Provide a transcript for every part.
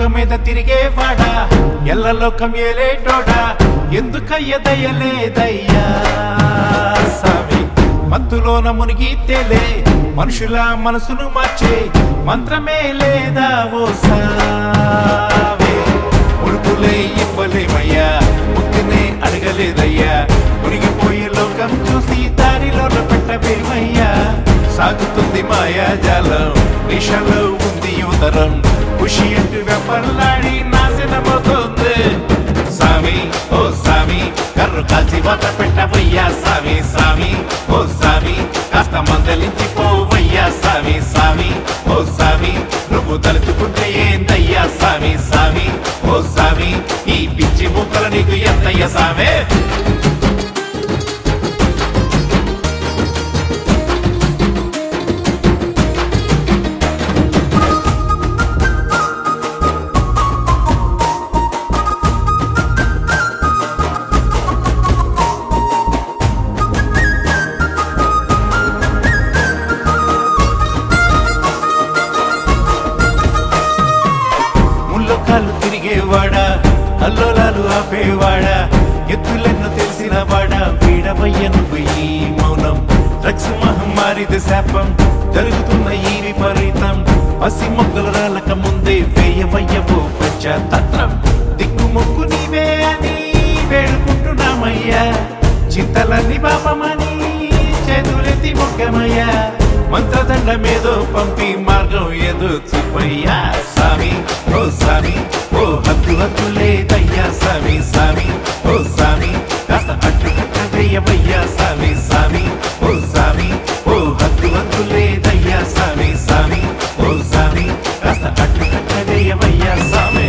ఎలుక మీద తిరిగేవాడా ఎల్లలోకం ఏలేటోడా ఎందుకయ్య దయ్యలేదయ్యా సామి మత్తులోన మునిగి తేలే మనుషుల మనసును మార్చే మంత్రమే లేదా ఓ సావే ఉడుపులే ఇవ్వలేమయ్యా ముక్తినే అడగలేదయ్యా మునిగిపోయే లోకం చూసి దారిలో పెట్టవేమయ్యా సాగుతుంది మాయాజాలం నిషలో ఉంది యువతరం ఖుషి అంటూ వెప్పల్లాడి నాశనమవుతుంది సామి ఓ సామి కర్రు కాల్చి వాత పెట్టవయ్యా సామి సామి ఓ సామి కాస్త మందలించి పోవయ్యా సామి సామి ఓ సామి నువ్వు తలుచుకుంటే ఏందయ్యా సామి సామి ఓ సామి ఈ పిచ్చి ముక్కలు నీకు ఎంతయ్యా సామే ముళ్ళొకాలు తిరిగేవాడా అల్లోలాలు ఆపేవాడా ఎత్తులెన్నో తెలిసిన వాడా వీడవయ్య నువ్వు ఈ మౌనం డ్రగ్స్ మహమ్మారిది శాపం జరుగుతున్న ఈ విపరీతం పసి మొక్కలు రాలక ముందే వేయవయ్యవో పంచతంత్రం దిక్కుమొక్కు నీవే అని వేడుకుంటున్నామయ్యా చింతలన్నీ పాపమని చేతులెత్తి మొక్కమయ్యా మంత్రదండ మీదో పంపి మార్గం ఏదో చూపయ్యా సామి ఓ సామి ఓ హద్దు హద్దు లేదయ్యా సామి సామి ఓ సామి కాస్త అడ్డు కట్ట వేయవయ్యా సామి సామి ఓ సామి ఓ హద్దు హద్దు లేదయ్యా సామి సామి ఓ సామి కాస్త అడ్డు కట్ట వేయవయ్యా సామి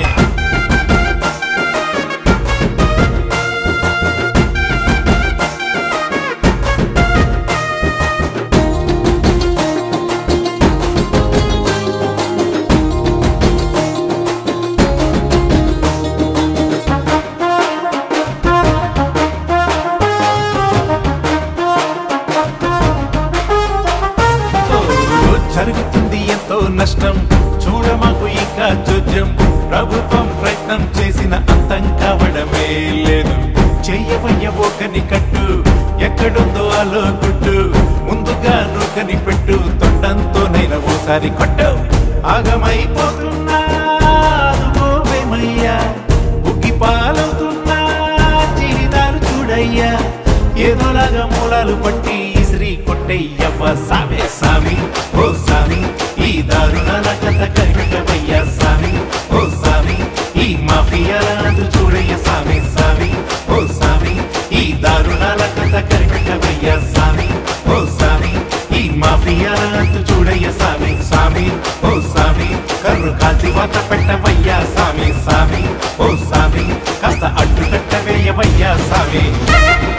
ఓ, జరుగుతుంది ఎంతో నష్టం చూడ మాకు ఇంకా చోద్యం ప్రభుత్వం ప్రయత్నం చేసిన అంతం కావడమే లేదు చెయ్యవయ్య ఒకని కట్టు ఎక్కడుందో ఆలో గుట్టు ముందుగా నూకని పెట్టు తొండంతోనైనా ఓసారి కొట్టు ఆగమైపోతున్నా అదుగోవేమయ్యా ఉగ్గి పాలవుతున్నా జీవితాలు చూడయ్యా ఏదోలాగా మూలాలు పట్టి ఇసిరి కొట్టయ్యవ్వ సామే సామి ఓ సామి ఈ దారుణాల కథ కరిగవయ్యా సామి ఓ సామి ఈ మాఫియా రాదు చూడయ్య సామి సామి ఓ సామి ఈ దారుణాల కథ కరిగవయ్యా సామి ఓ సామి ఈ మాఫియా రాదు చూడయ్య సామి సామి ఓ సామి కర్రు కాల్చి వాత పెట్టవయ్యా సామి సామి ఓ సామి కాస్త అడ్డు కట్టవేయవయ్యా సామి